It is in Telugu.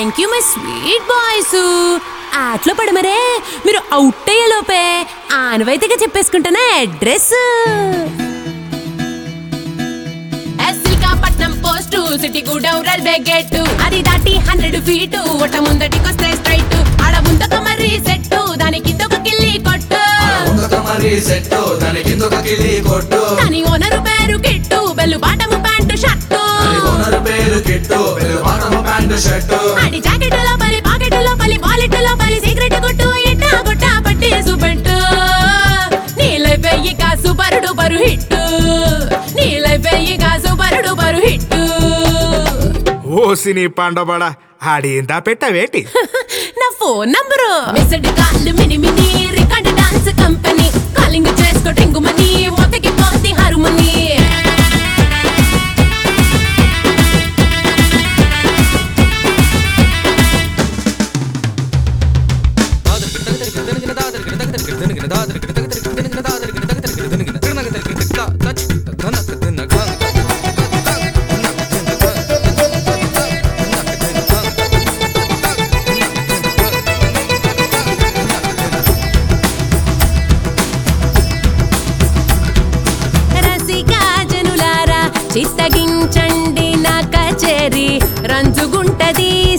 thank you my sweet boys ఆటలో పడమరే మీరు అవుట్ అయ్యేలోపే ఆనవాయితీగా చెప్పేసుకుంటానా అడ్రస్ పట్నం పోస్టు సిటీ గూడెం రైల్వే గేట్ అది దాటి హండ్రెడ్ ఫీట్ ఒట్ట ముందటికొస్తే స్ట్రైట్ ఆడ ముందక మరి సెట్ దాని కింద ఒక కిల్లి కొట్టు ముందుక మరి సెట్టు దాని కిందొక కిలి కొట్టు దాని ఓనరు పేరు Kittu bell bottom pant shirt దాని ఓనర్ పేరు కిట్టు పెళ్లి బాటము ప్యాంటు షర్టు ఆడి జాకెట్ లోపలి పాకెట్ లోపలి వాలెట్ లోపలి సిగరెట్ కొట్టు ఇట్ట కొట్ట పట్టి సుబెట్టు నీలై వెయ్యి కాసు పరుడు పరు హిట్టు నీలై వెయ్యి కాసు పరుడు పరు హిట్టు ఓసిని పండబడ ఆడేందా పెట్టవేటి నా phone number missed call mini mini record dance company calling చేసుకో టింగుమని మొత్తకి పోతి హరుమని రసికా జనులారా చిత్తగించండి నా కచేరి రంజుగుంటది